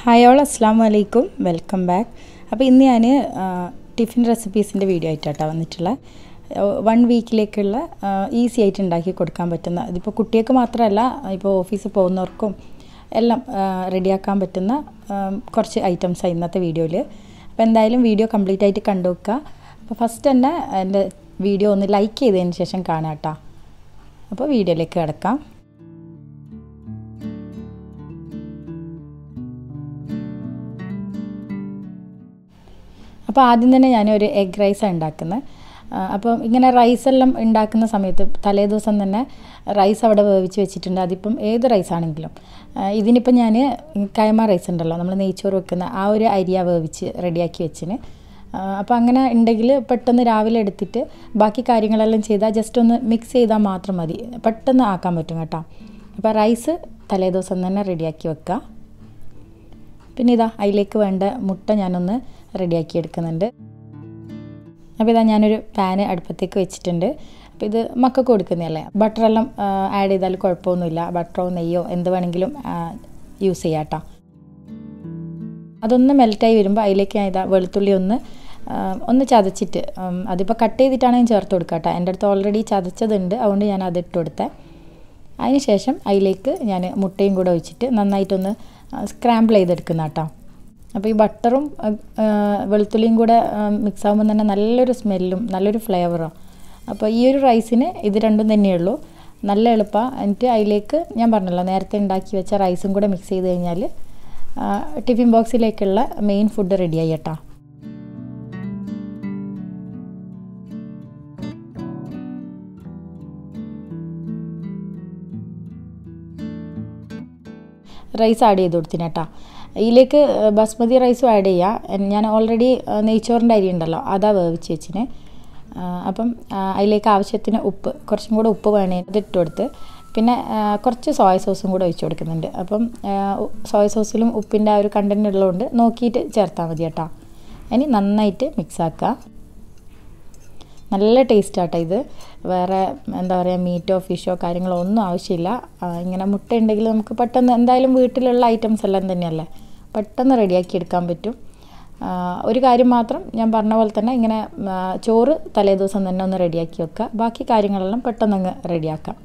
hi all അസ്സാം വലൈക്കും welcome back അപ്പോൾ ഇന്ന് ഞാൻ ടിഫിൻ റെസിപ്പീസിൻ്റെ വീഡിയോ ആയിട്ടാണ് വന്നിട്ടുള്ള വൺ വീക്കിലേക്കുള്ള ഈസി ആയിട്ട് ഉണ്ടാക്കി കൊടുക്കാൻ പറ്റുന്ന ഇതിപ്പോൾ കുട്ടികൾക്ക് മാത്രമല്ല ഇപ്പോൾ ഓഫീസിൽ പോകുന്നവർക്കും എല്ലാം റെഡിയാക്കാൻ പറ്റുന്ന കുറച്ച് ഐറ്റംസാണ് ഇന്നത്തെ വീഡിയോയിൽ അപ്പോൾ എന്തായാലും വീഡിയോ കംപ്ലീറ്റ് ആയിട്ട് കണ്ടു വെക്കുക അപ്പോൾ ഫസ്റ്റ് തന്നെ എൻ്റെ വീഡിയോ ഒന്ന് ലൈക്ക് ചെയ്തതിന് ശേഷം കാണാം കേട്ടോ അപ്പോൾ വീഡിയോയിലേക്ക് കിടക്കാം അപ്പോൾ ആദ്യം തന്നെ ഞാനൊരു എഗ് റൈസാണ് ഉണ്ടാക്കുന്നത് അപ്പം ഇങ്ങനെ റൈസെല്ലാം ഉണ്ടാക്കുന്ന സമയത്ത് തലേ ദിവസം തന്നെ റൈസ് അവിടെ വേവിച്ച് വെച്ചിട്ടുണ്ട് അതിപ്പം ഏത് റൈസ് ആണെങ്കിലും ഇതിനിപ്പം ഞാൻ കൈമ റൈസ് ഉണ്ടല്ലോ നമ്മൾ നെയ്ച്ചോറ് വെക്കുന്ന ആ ഒരു അരിയ വേവിച്ച് റെഡിയാക്കി വെച്ചിന് അപ്പോൾ അങ്ങനെ ഉണ്ടെങ്കിൽ പെട്ടെന്ന് രാവിലെ എടുത്തിട്ട് ബാക്കി കാര്യങ്ങളെല്ലാം ചെയ്താൽ ജസ്റ്റ് ഒന്ന് മിക്സ് ചെയ്താൽ മാത്രം മതി പെട്ടെന്ന് ആക്കാൻ പറ്റും കേട്ടോ അപ്പോൾ റൈസ് തലേ ദിവസം തന്നെ റെഡിയാക്കി വെക്കുക പിന്നെ ഇതാ അതിലേക്ക് വേണ്ട മുട്ട ഞാനൊന്ന് റെഡിയാക്കി എടുക്കുന്നുണ്ട് അപ്പോൾ ഇതാ ഞാനൊരു പാന് അടുപ്പത്തേക്ക് വെച്ചിട്ടുണ്ട് അപ്പോൾ ഇത് മക്കൾക്ക് കൊടുക്കുന്നതല്ലേ ബട്ടറെല്ലാം ആഡ് ചെയ്താൽ കുഴപ്പമൊന്നുമില്ല ബട്ടറോ നെയ്യോ എന്ത് വേണമെങ്കിലും യൂസ് ചെയ്യാം കേട്ടോ അതൊന്ന് മെൽറ്റായി വരുമ്പോൾ അതിലേക്ക് ഞാൻ ഇതാ വെളുത്തുള്ളി ഒന്ന് ഒന്ന് ചതച്ചിട്ട് അതിപ്പോൾ കട്ട് ചെയ്തിട്ടാണെങ്കിൽ ചേർത്ത് കൊടുക്കുക കേട്ടോ എൻ്റെ അടുത്ത് ഓൾറെഡി ചതച്ചതുണ്ട് അതുകൊണ്ട് ഞാൻ അത് ഇട്ട് കൊടുത്തേ അതിന് ശേഷം അതിലേക്ക് ഞാൻ മുട്ടയും കൂടെ ഒഴിച്ചിട്ട് നന്നായിട്ടൊന്ന് സ്ക്രാമ്പിൾ ചെയ്തെടുക്കുന്ന കേട്ടോ അപ്പോൾ ഈ ബട്ടറും വെളുത്തുള്ളിയും കൂടെ മിക്സ് ആകുമ്പോൾ തന്നെ നല്ലൊരു സ്മെല്ലും നല്ലൊരു ഫ്ലേവറും അപ്പോൾ ഈ ഒരു റൈസിന് ഇത് രണ്ടും തന്നെയുള്ളൂ നല്ല എളുപ്പമാണ് എന്നിട്ട് അതിലേക്ക് ഞാൻ പറഞ്ഞല്ലോ നേരത്തെ ഉണ്ടാക്കി വെച്ച റൈസും കൂടെ മിക്സ് ചെയ്ത് കഴിഞ്ഞാൽ ടിഫിൻ ബോക്സിലേക്കുള്ള മെയിൻ ഫുഡ് റെഡിയായി കേട്ടോ റൈസ് ആഡ് ചെയ്ത് കൊടുത്തിന് കേട്ടോ ഇതിലേക്ക് ബസ്മതി റൈസും ആഡ് ചെയ്യുക ഞാൻ ഓൾറെഡി നെയ്ച്ചോറിൻ്റെ അരി ഉണ്ടല്ലോ അതാ വേവിച്ച് വെച്ചിന് അപ്പം അതിലേക്ക് ആവശ്യത്തിന് ഉപ്പ് കുറച്ചും കൂടെ ഉപ്പ് വേണേ അതിട്ട് കൊടുത്ത് പിന്നെ കുറച്ച് സോയ സോസും കൂടെ ഒഴിച്ച് കൊടുക്കുന്നുണ്ട് അപ്പം സോയ സോസിലും ഉപ്പിൻ്റെ ആ ഒരു കണ്ടൻറ്റ് ഉള്ളതുകൊണ്ട് നോക്കിയിട്ട് ചേർത്താൽ മതി കേട്ടോ ഇനി നന്നായിട്ട് മിക്സ് ആക്കുക നല്ല ടേസ്റ്റ് ആട്ടോ ഇത് വേറെ എന്താ പറയുക മീറ്റോ ഫിഷോ കാര്യങ്ങളോ ഒന്നും ആവശ്യമില്ല ഇങ്ങനെ മുട്ട ഉണ്ടെങ്കിൽ നമുക്ക് പെട്ടെന്ന് എന്തായാലും വീട്ടിലുള്ള ഐറ്റംസ് എല്ലാം തന്നെയല്ലേ പെട്ടെന്ന് റെഡിയാക്കി എടുക്കാൻ പറ്റും ഒരു കാര്യം മാത്രം ഞാൻ പറഞ്ഞ പോലെ തന്നെ ഇങ്ങനെ ചോറ് തലേ ദിവസം തന്നെ ഒന്ന് റെഡിയാക്കി വെക്കുക ബാക്കി കാര്യങ്ങളെല്ലാം പെട്ടെന്ന് അങ്ങ് റെഡിയാക്കാം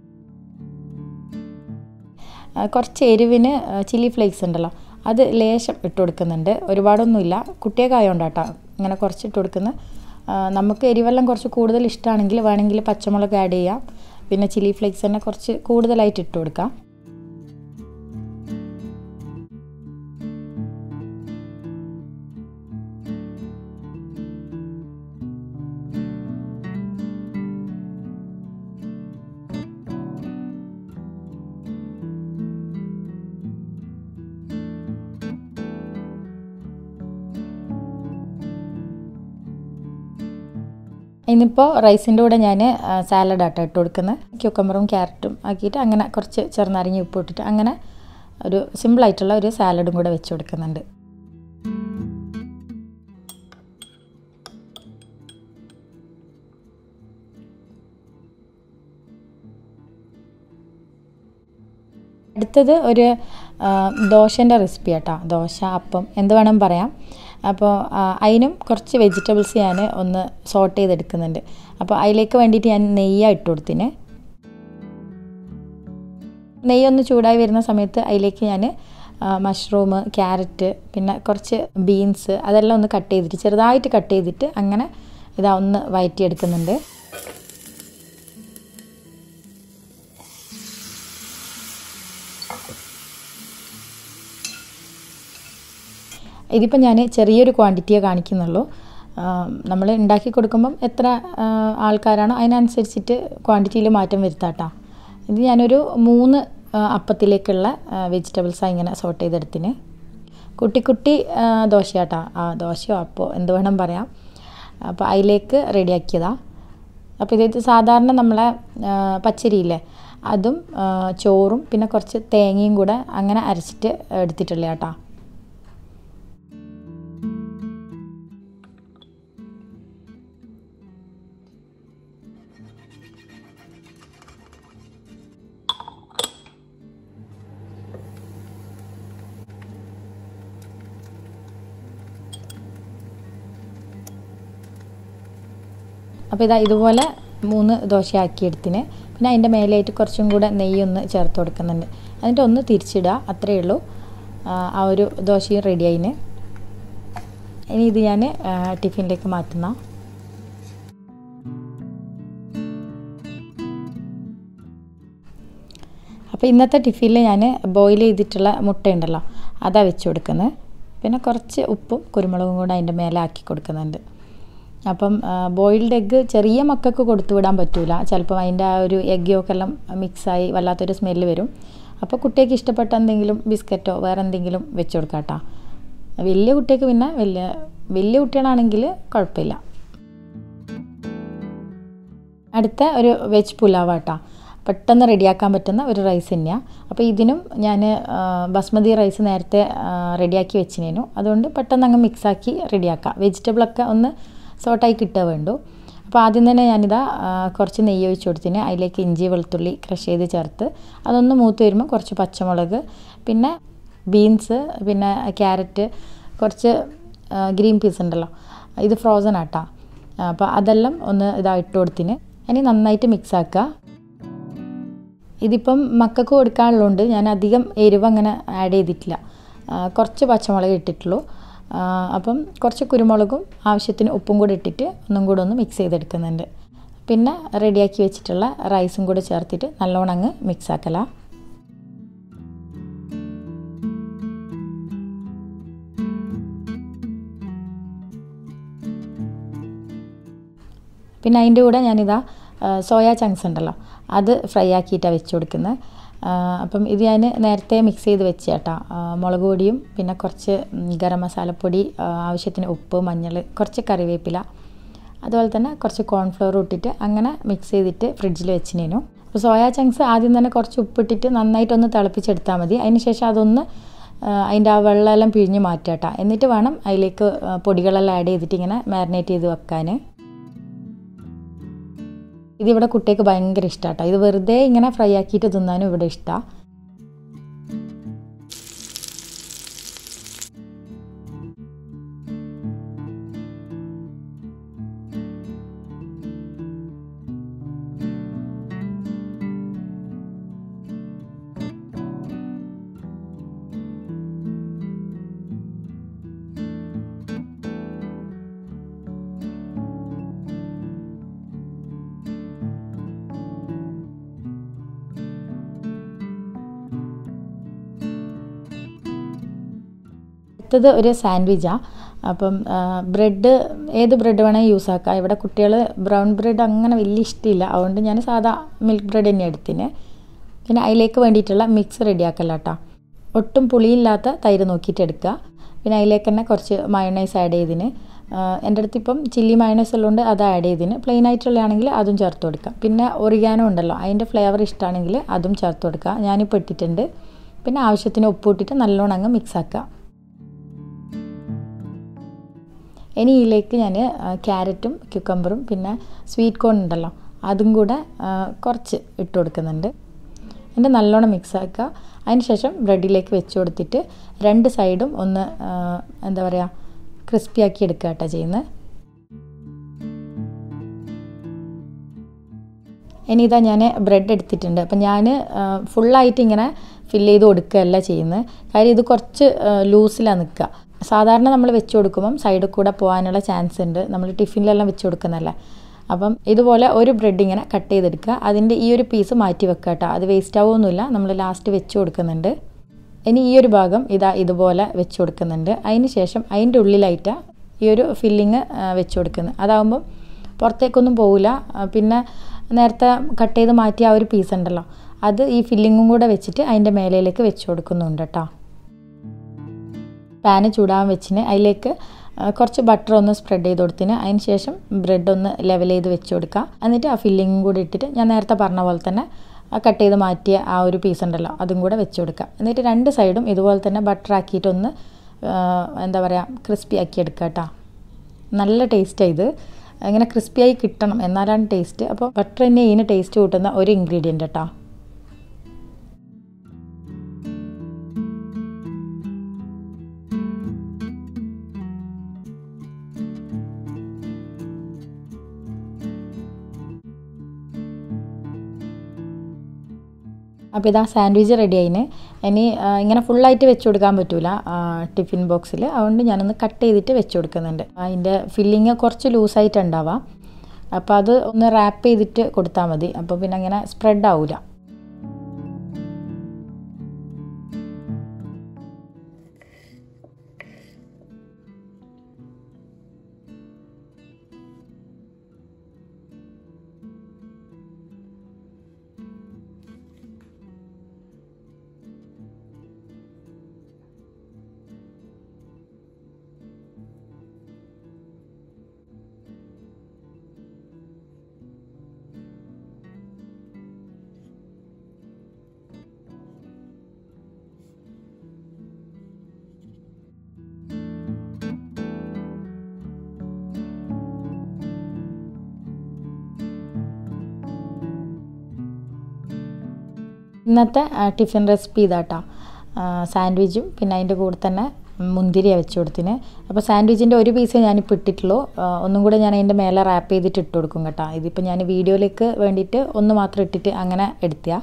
കുറച്ച് എരിവിന് ചില്ലി ഫ്ലേക്സ് ഉണ്ടല്ലോ അത് ലേശം ഇട്ട് കൊടുക്കുന്നുണ്ട് ഒരുപാടൊന്നുമില്ല കുട്ടിയൊക്കെയായോണ്ട് കേട്ടോ ഇങ്ങനെ കുറച്ച് ഇട്ട് കൊടുക്കുന്നത് നമുക്ക് എരിവെല്ലാം കുറച്ച് കൂടുതൽ ഇഷ്ടമാണെങ്കിൽ വേണമെങ്കിൽ പച്ചമുളക് ആഡ് ചെയ്യാം പിന്നെ ചില്ലി ഫ്ലേക്സ് തന്നെ കുറച്ച് കൂടുതലായിട്ട് ഇട്ട് കൊടുക്കാം ഇന്നിപ്പോൾ റൈസിൻ്റെ കൂടെ ഞാൻ സാലഡ് ആട്ടോ ഇട്ട് കൊടുക്കുന്നത് ക്യൂക്കമ്പറും ക്യാരറ്റും ആക്കിയിട്ട് അങ്ങനെ കുറച്ച് ചെറുനാരങ്ങി ഉപ്പ് ഇട്ടിട്ട് അങ്ങനെ ഒരു സിമ്പിളായിട്ടുള്ള ഒരു സാലഡും കൂടെ വെച്ച് കൊടുക്കുന്നുണ്ട് അടുത്തത് ഒരു ദോശൻ്റെ റെസിപ്പി കേട്ടോ ദോശ അപ്പം എന്ത് വേണം പറയാം അപ്പോൾ അതിനും കുറച്ച് വെജിറ്റബിൾസ് ഞാൻ ഒന്ന് സോട്ട് ചെയ്തെടുക്കുന്നുണ്ട് അപ്പോൾ അതിലേക്ക് വേണ്ടിയിട്ട് ഞാൻ നെയ്യാണ് ഇട്ട് കൊടുത്തിന് നെയ്യൊന്ന് ചൂടായി വരുന്ന സമയത്ത് അതിലേക്ക് ഞാൻ മഷ്റൂം ക്യാരറ്റ് പിന്നെ കുറച്ച് ബീൻസ് അതെല്ലാം ഒന്ന് കട്ട് ചെയ്തിട്ട് ചെറുതായിട്ട് കട്ട് ചെയ്തിട്ട് അങ്ങനെ ഇതാ ഒന്ന് വയറ്റിയെടുക്കുന്നുണ്ട് ഇതിപ്പോൾ ഞാൻ ചെറിയൊരു ക്വാണ്ടിറ്റിയെ കാണിക്കുന്നുള്ളൂ നമ്മൾ ഉണ്ടാക്കി കൊടുക്കുമ്പം എത്ര ആൾക്കാരാണോ അതിനനുസരിച്ചിട്ട് ക്വാണ്ടിറ്റിയിൽ മാറ്റം വരുത്താട്ടോ ഇത് ഞാനൊരു മൂന്ന് അപ്പത്തിലേക്കുള്ള വെജിറ്റബിൾസാണ് ഇങ്ങനെ സോട്ട് ചെയ്തെടുത്തിന് കുട്ടി കുട്ടി ദോശയാട്ടാ ആ ദോശയോ അപ്പോ എന്ത് വേണം പറയാം അപ്പോൾ അതിലേക്ക് റെഡിയാക്കിയതാണ് അപ്പോൾ ഇത് സാധാരണ നമ്മളെ പച്ചരിയില്ലേ അതും ചോറും പിന്നെ കുറച്ച് തേങ്ങയും കൂടെ അങ്ങനെ അരച്ചിട്ട് എടുത്തിട്ടുള്ള കേട്ടോ അപ്പോൾ ഇതാ ഇതുപോലെ മൂന്ന് ദോശയാക്കിയെടുത്തിന് പിന്നെ അതിൻ്റെ മേലെയായിട്ട് കുറച്ചും കൂടെ നെയ്യൊന്ന് ചേർത്ത് കൊടുക്കുന്നുണ്ട് എന്നിട്ട് ഒന്ന് തിരിച്ചിടുക അത്രയേ ഉള്ളൂ ആ, ആ ഒരു ദോശയും റെഡിയായിന് ഇനി ഇത് ഞാൻ ടിഫിനിലേക്ക് മാറ്റുന്ന അപ്പോൾ ഇന്നത്തെ ടിഫിനിൽ ഞാൻ ബോയിൽ ചെയ്തിട്ടുള്ള മുട്ടയുണ്ടല്ലോ അതാ വെച്ച് കൊടുക്കുന്നത് പിന്നെ കുറച്ച് ഉപ്പും കുരുമുളകും കൂടെ അതിൻ്റെ മേലെ ആക്കി കൊടുക്കുന്നുണ്ട് അപ്പം ബോയിൽഡ് എഗ്ഗ് ചെറിയ മക്കൾക്ക് കൊടുത്തു വിടാൻ പറ്റൂല ചിലപ്പം അതിൻ്റെ ആ ഒരു എഗ് യോക്കെല്ലാം മിക്സായി വല്ലാത്തൊരു സ്മെല്ല് വരും അപ്പോൾ കുട്ടിക്ക് ഇഷ്ടപ്പെട്ട എന്തെങ്കിലും ബിസ്ക്കറ്റോ വേറെ എന്തെങ്കിലും വെച്ച് കൊടുക്കാം കേട്ടോ വലിയ കുട്ടിക്ക് പിന്നെ വലിയ വലിയ കുട്ടികളാണെങ്കിൽ കുഴപ്പമില്ല അടുത്ത ഒരു വെജ് പുലാവ് കേട്ടോ പെട്ടെന്ന് റെഡിയാക്കാൻ പറ്റുന്ന ഒരു റൈസ് തന്നെയാണ് അപ്പോൾ ഇതിനും ഞാൻ ബസ്മതി റൈസ് നേരത്തെ റെഡിയാക്കി വെച്ചിനേനു അതുകൊണ്ട് പെട്ടെന്ന് അങ്ങ് മിക്സാക്കി റെഡിയാക്കാം വെജിറ്റബിളൊക്കെ ഒന്ന് സോട്ടായി കിട്ടുക വേണ്ടു അപ്പോൾ ആദ്യം തന്നെ ഞാനിതാ ആ, കുറച്ച് നെയ്യ് ഒഴിച്ച് കൊടുത്തിന് അതിലേക്ക് ഇഞ്ചി വെളുത്തുള്ളി ക്രഷ് ചെയ്ത് ചേർത്ത് അതൊന്ന് മൂത്ത് വരുമ്പോൾ കുറച്ച് പച്ചമുളക് പിന്നെ ബീൻസ് പിന്നെ ക്യാരറ്റ് കുറച്ച് ഗ്രീൻ പീസ് ഉണ്ടല്ലോ ഇത് ഫ്രോസൺ ആട്ടാ അപ്പോൾ അതെല്ലാം ഒന്ന് ഇതാ ഇട്ട് കൊടുത്തിന് ഇനി നന്നായിട്ട് മിക്സ് ആക്കുക ഇതിപ്പം മക്കൾക്ക് കൊടുക്കാനുള്ളതുകൊണ്ട് ഞാൻ അധികം എരിവ് അങ്ങനെ ആഡ് ചെയ്തിട്ടില്ല ആ, കുറച്ച് പച്ചമുളക് ഇട്ടിട്ടുള്ളൂ ആ, അപ്പം കുറച്ച് കുരുമുളകും ആവശ്യത്തിന് ഉപ്പും കൂടി ഇട്ടിട്ട് ഒന്നും കൂടെ ഒന്ന് മിക്സ് ചെയ്തെടുക്കുന്നുണ്ട് പിന്നെ റെഡിയാക്കി വെച്ചിട്ടുള്ള റൈസും കൂടെ ചേർത്തിട്ട് നല്ലോണം അങ്ങ് മിക്സ് ആക്കല പിന്നെ അതിൻ്റെ കൂടെ ഞാനിതാ സോയ ചങ്ക്സ് ഉണ്ടല്ലോ അത് ഫ്രൈ ആക്കിയിട്ടാണ് വെച്ച് കൊടുക്കുന്നത് അപ്പം ഇത് ഞാൻ നേരത്തെ മിക്സ് ചെയ്ത് വെച്ച് കേട്ടോ മുളക് പൊടിയും പിന്നെ കുറച്ച് ഉം, ഗരം മസാലപ്പൊടി ആ, ആവശ്യത്തിന് ഉപ്പ് മഞ്ഞൾ കുറച്ച് കറിവേപ്പില അതുപോലെ തന്നെ കുറച്ച് കോൺഫ്ലവർ ഇട്ടിട്ട് അങ്ങനെ മിക്സ് ചെയ്തിട്ട് ഫ്രിഡ്ജിൽ വെച്ചിനേനു അപ്പോൾ സോയ ചങ്ക്സ് ആദ്യം തന്നെ കുറച്ച് ഉപ്പിട്ടിട്ട് നന്നായിട്ടൊന്ന് തിളപ്പിച്ചെടുത്താൽ മതി അതിന് ശേഷം അതൊന്ന് ആ, അതിൻ്റെ ആ വെള്ളമെല്ലാം പിഴിഞ്ഞ് മാറ്റാം കേട്ടോ എന്നിട്ട് വേണം അതിലേക്ക് ആ, പൊടികളെല്ലാം ആഡ് ചെയ്തിട്ട് ഇങ്ങനെ മാരിനേറ്റ് ചെയ്ത് വെക്കാൻ ഇതിവിടെ കുട്ടിക്ക് ഭയങ്കര ഇഷ്ടമാട്ടോ ഇത് വെറുതെ ഇങ്ങനെ ഫ്രൈ ആക്കിയിട്ട് തിന്നാനും ഇവിടെ ഇഷ്ടമാണ് അടുത്തത് ഒരു സാൻഡ്വിച്ചാണ് അപ്പം ബ്രെഡ് ഏത് ബ്രെഡ് വേണമെങ്കിൽ യൂസ് ആക്കാം ഇവിടെ കുട്ടികൾ ബ്രൗൺ ബ്രെഡ് അങ്ങനെ വലിയ ഇഷ്ടമില്ല അതുകൊണ്ട് ഞാൻ സാധാ മിൽക്ക് ബ്രെഡ് തന്നെ എടുത്തിന് പിന്നെ അതിലേക്ക് വേണ്ടിയിട്ടുള്ള മിക്സ് റെഡിയാക്കല്ല കേട്ടോ ഒട്ടും പുളിയില്ലാത്ത തൈര് നോക്കിയിട്ട് എടുക്കുക പിന്നെ അതിലേക്ക് തന്നെ കുറച്ച് മയണൈസ് ആഡ് ചെയ്തിന് എൻ്റെ അടുത്ത് ഇപ്പം ചില്ലി മയണൈസ് ഉള്ളതുകൊണ്ട് അത് ആഡ് ചെയ്തിന് പ്ലെയിൻ ആയിട്ടുള്ളതാണെങ്കിൽ അതും ചേർത്ത് കൊടുക്കാം പിന്നെ ഒറിഗാനോ ഉണ്ടല്ലോ അതിൻ്റെ ഫ്ലേവർ ഇഷ്ടമാണെങ്കിൽ അതും ചേർത്ത് കൊടുക്കുക ഞാനിപ്പോൾ ഇട്ടിട്ടുണ്ട് പിന്നെ ആവശ്യത്തിന് ഉപ്പ് ഇട്ടിട്ട് നല്ലോണം അങ്ങ് മിക്സ് ആക്കുക ഇനി ഇതിലേക്ക് ഞാൻ ക്യാരറ്റും ക്യുക്കമ്പറും പിന്നെ സ്വീറ്റ് കോൺ ഉണ്ടല്ലോ അതും കൂടെ ആ, കുറച്ച് ഇട്ട് കൊടുക്കുന്നുണ്ട് എന്നിട്ട് നല്ലോണം മിക്സ് ആക്കുക അതിന് ശേഷം ബ്രെഡിലേക്ക് വെച്ച് കൊടുത്തിട്ട് രണ്ട് സൈഡും ഒന്ന് ആ, എന്താ പറയുക ക്രിസ്പി ആക്കി എടുക്കുക കേട്ടോ ചെയ്യുന്നത് ഇനി ഇതാ ഞാൻ ബ്രെഡ് എടുത്തിട്ടുണ്ട് അപ്പം ഞാൻ ഫുള്ളായിട്ട് ഇങ്ങനെ ഫില്ല് ചെയ്ത് കൊടുക്കുകയല്ല ചെയ്യുന്നത് കാര്യം ഇത് കുറച്ച് ലൂസിലാണ് നിൽക്കുക സാധാരണ നമ്മൾ വെച്ച് കൊടുക്കുമ്പം സൈഡിൽ കൂടെ പോകാനുള്ള ചാൻസ് ഉണ്ട് നമ്മൾ ടിഫിനിലെല്ലാം വെച്ച് കൊടുക്കുന്നതല്ലേ അപ്പം ഇതുപോലെ ഒരു ബ്രെഡ് ഇങ്ങനെ കട്ട് ചെയ്തെടുക്കുക അതിൻ്റെ ഈ ഒരു പീസ് മാറ്റി വെക്കുക കേട്ടോ അത് വേസ്റ്റ് ആവുമൊന്നുമില്ല നമ്മൾ ലാസ്റ്റ് വെച്ച് കൊടുക്കുന്നുണ്ട് ഇനി ഈ ഒരു ഭാഗം ഇതാ ഇതുപോലെ വെച്ച് കൊടുക്കുന്നുണ്ട് അതിന് ശേഷം അതിൻ്റെ ഉള്ളിലായിട്ട് ഈ ഒരു ഫില്ലിങ് വെച്ച് കൊടുക്കുന്നത് അതാകുമ്പം പുറത്തേക്കൊന്നും പോവില്ല ആ, പിന്നെ നേരത്തെ കട്ട് ചെയ്ത് മാറ്റിയ ആ ഒരു പീസ് ഉണ്ടല്ലോ അത് ഈ ഫില്ലിങ്ങും കൂടെ വെച്ചിട്ട് അതിൻ്റെ മേലയിലേക്ക് വെച്ച് കൊടുക്കുന്നുണ്ട് കേട്ടോ പാന് ചൂടാൻ വെച്ചിന് അതിലേക്ക് ആ, കുറച്ച് ബട്ടർ ഒന്ന് സ്പ്രെഡ് ചെയ്ത് കൊടുത്തിന് അതിന് ശേഷം ബ്രെഡ് ഒന്ന് ലെവൽ ചെയ്ത് വെച്ച് കൊടുക്കുക എന്നിട്ട് ആ ഫില്ലിങ്ങും കൂടി ഇട്ടിട്ട് ഞാൻ നേരത്തെ പറഞ്ഞ പോലെ തന്നെ ആ കട്ട് ചെയ്ത് മാറ്റിയ ആ ഒരു പീസ് ഉണ്ടല്ലോ അതും കൂടെ വെച്ച് കൊടുക്കുക എന്നിട്ട് രണ്ട് സൈഡും ഇതുപോലെ തന്നെ ബട്ടർ ആക്കിയിട്ടൊന്ന് ആ, എന്താ പറയുക ക്രിസ്പി ആക്കി എടുക്കുക കേട്ടോ നല്ല ടേസ്റ്റാണ് ഇത് ഇങ്ങനെ ക്രിസ്പിയായി കിട്ടണം എന്നാലാണ് ടേസ്റ്റ് അപ്പോൾ ബട്ടർ തന്നെ ഇതിന് ടേസ്റ്റ് കൂട്ടുന്ന ഒരു ഇൻഗ്രീഡിയൻറ്റ് കേട്ടോ അപ്പോൾ ഇതാ സാൻഡ്വിച്ച് റെഡി ആയിന് ഇനി ആ, ഇങ്ങനെ ഫുള്ളായിട്ട് വെച്ച് കൊടുക്കാൻ പറ്റൂല ആ, ടിഫിൻ ബോക്സിൽ അതുകൊണ്ട് ഞാനൊന്ന് കട്ട് ചെയ്തിട്ട് വെച്ച് കൊടുക്കുന്നുണ്ട് അതിൻ്റെ ഫില്ലിങ് കുറച്ച് ലൂസായിട്ട് ഉണ്ടാവാം അപ്പോൾ അത് ഒന്ന് റാപ്പ് ചെയ്തിട്ട് കൊടുത്താൽ മതി അപ്പോൾ പിന്നെ അങ്ങനെ സ്പ്രെഡ് ആവില്ല ഇന്നത്തെ ആ, ടിഫിൻ റെസിപ്പി ഇതാട്ടോ സാൻഡ്വിച്ചും പിന്നെ അതിൻ്റെ കൂടെ തന്നെ മുന്തിരിയാണ് വെച്ച് കൊടുത്തിന് അപ്പോൾ സാൻഡ്വിച്ചിൻ്റെ ഒരു പീസേ ഞാനിപ്പോൾ ഇട്ടിട്ടുള്ളൂ ആ, ഒന്നും കൂടെ ഞാൻ അതിൻ്റെ മേലെ റാപ്പ് ചെയ്തിട്ട് ഇട്ട് കൊടുക്കും കേട്ടോ ഇതിപ്പോൾ ഞാൻ വീഡിയോയിലേക്ക് വേണ്ടിയിട്ട് ഒന്ന് മാത്രം ഇട്ടിട്ട് അങ്ങനെ എടുത്തിയാ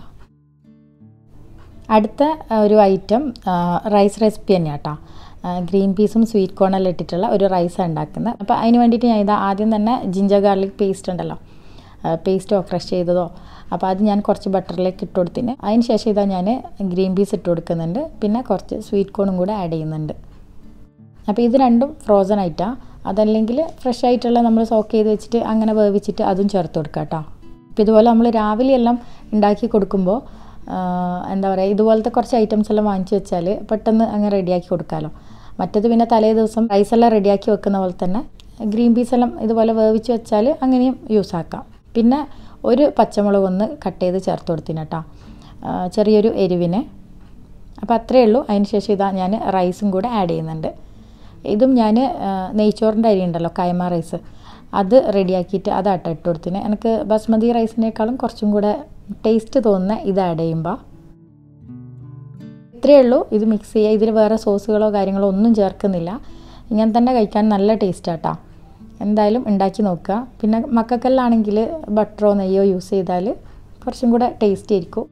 അടുത്ത ആ, ഒരു ഐറ്റം റൈസ് റെസിപ്പി തന്നെയാണ് കേട്ടോ ഗ്രീൻ പീസും സ്വീറ്റ് കോണെല്ലാം ഇട്ടിട്ടുള്ള ഒരു റൈസാണ് ഉണ്ടാക്കുന്നത് അപ്പോൾ അതിന് വേണ്ടിയിട്ട് ഞാൻ ഇതാ ആദ്യം തന്നെ ജിഞ്ചർ ഗാർലിക് പേസ്റ്റ് ഉണ്ടല്ലോ പേസ്റ്റോ ക്രഷ് ചെയ്തതോ അപ്പോൾ അത് ഞാൻ കുറച്ച് ബട്ടറിലേക്ക് ഇട്ട് കൊടുത്തിന് അതിന് ശേഷം ഇതാ ഞാൻ ഗ്രീൻ പീസ് ഇട്ട് കൊടുക്കുന്നുണ്ട് പിന്നെ കുറച്ച് സ്വീറ്റ് കോണും കൂടെ ആഡ് ചെയ്യുന്നുണ്ട് അപ്പോൾ ഇത് രണ്ടും ഫ്രോസൺ ആയിട്ടാണ് അതല്ലെങ്കിൽ ഫ്രഷ് ആയിട്ടുള്ള നമ്മൾ സോക്ക് ചെയ്ത് വെച്ചിട്ട് അങ്ങനെ വേവിച്ചിട്ട് അതും ചേർത്ത് കൊടുക്കാം കേട്ടോ അപ്പോൾ ഇതുപോലെ നമ്മൾ രാവിലെ എല്ലാം ഉണ്ടാക്കി കൊടുക്കുമ്പോൾ ആ, എന്താ പറയുക ഇതുപോലത്തെ കുറച്ച് ഐറ്റംസ് എല്ലാം വാങ്ങിച്ചു വെച്ചാൽ പെട്ടെന്ന് അങ്ങ് റെഡിയാക്കി കൊടുക്കാമല്ലോ മറ്റത് പിന്നെ തലേ ദിവസം റൈസ് എല്ലാം റെഡിയാക്കി വെക്കുന്ന പോലെ തന്നെ ഗ്രീൻ പീസ് എല്ലാം ഇതുപോലെ വേവിച്ച് വെച്ചാൽ അങ്ങനെയും യൂസ് ആക്കാം പിന്നെ ഒരു പച്ചമുളക് ഒന്ന് കട്ട് ചെയ്ത് ചേർത്ത് കൊടുത്തിന് കേട്ടോ ആ, ചെറിയൊരു എരിവിന് അപ്പോൾ അത്രയേ ഉള്ളൂ അതിന് ശേഷം ഇതാ ഞാൻ റൈസും കൂടെ ആഡ് ചെയ്യുന്നുണ്ട് ഇതും ഞാൻ നെയ്ച്ചോറിൻ്റെ അരി ഉണ്ടല്ലോ കൈമ റൈസ് അത് റെഡിയാക്കിയിട്ട് അതാട്ടോ ഇട്ട് കൊടുത്തിന് എനിക്ക് ബസ്മതി റൈസിനേക്കാളും കുറച്ചും കൂടെ ടേസ്റ്റ് തോന്നുന്ന ഇത് ആഡ് ചെയ്യുമ്പോൾ ഇത്രയേ ഉള്ളൂ ഇത് മിക്സ് ചെയ്യുക ഇതിൽ വേറെ സോസുകളോ കാര്യങ്ങളോ ഒന്നും ചേർക്കുന്നില്ല ഇങ്ങനെ തന്നെ കഴിക്കാൻ നല്ല ടേസ്റ്റാട്ടോ എന്തായാലും ഉണ്ടാക്കി നോക്കുക പിന്നെ മക്കൾക്കെല്ലാണെങ്കിൽ ബട്ടറോ നെയ്യോ യൂസ് ചെയ്താൽ കുറച്ചും കൂടെ ടേസ്റ്റി ആയിരിക്കും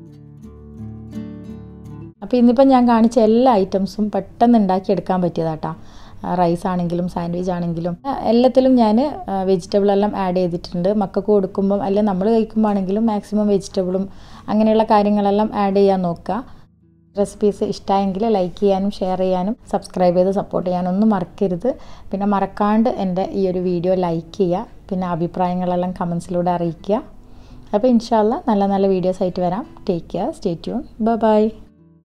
അപ്പോൾ ഇന്നിപ്പം ഞാൻ കാണിച്ച എല്ലാ ഐറ്റംസും പെട്ടെന്ന് ഉണ്ടാക്കിയെടുക്കാൻ പറ്റിയതാട്ടാ റൈസ് ആണെങ്കിലും സാൻഡ്വിച്ച് ആണെങ്കിലും ആ, എല്ലാത്തിലും ഞാൻ വെജിറ്റബിൾ എല്ലാം ആഡ് ചെയ്തിട്ടുണ്ട് മക്കൾക്ക് കൊടുക്കുമ്പം അല്ലെങ്കിൽ നമ്മൾ കഴിക്കുമ്പോൾ ആണെങ്കിലും മാക്സിമം വെജിറ്റബിളും അങ്ങനെയുള്ള കാര്യങ്ങളെല്ലാം ആഡ് ചെയ്യാൻ നോക്കുക റെസിപ്പീസ് ഇഷ്ടമായെങ്കിൽ ലൈക്ക് ചെയ്യാനും ഷെയർ ചെയ്യാനും സബ്സ്ക്രൈബ് ചെയ്ത് സപ്പോർട്ട് ചെയ്യാനും ഒന്നും മറക്കരുത് പിന്നെ മറക്കാണ്ട് എൻ്റെ ഈ ഒരു വീഡിയോ ലൈക്ക് ചെയ്യുക പിന്നെ അഭിപ്രായങ്ങളെല്ലാം കമൻസിലൂടെ അറിയിക്കുക അപ്പോൾ ഇൻഷാല്ല നല്ല നല്ല വീഡിയോസ് ആയിട്ട് വരാം take care stay tune by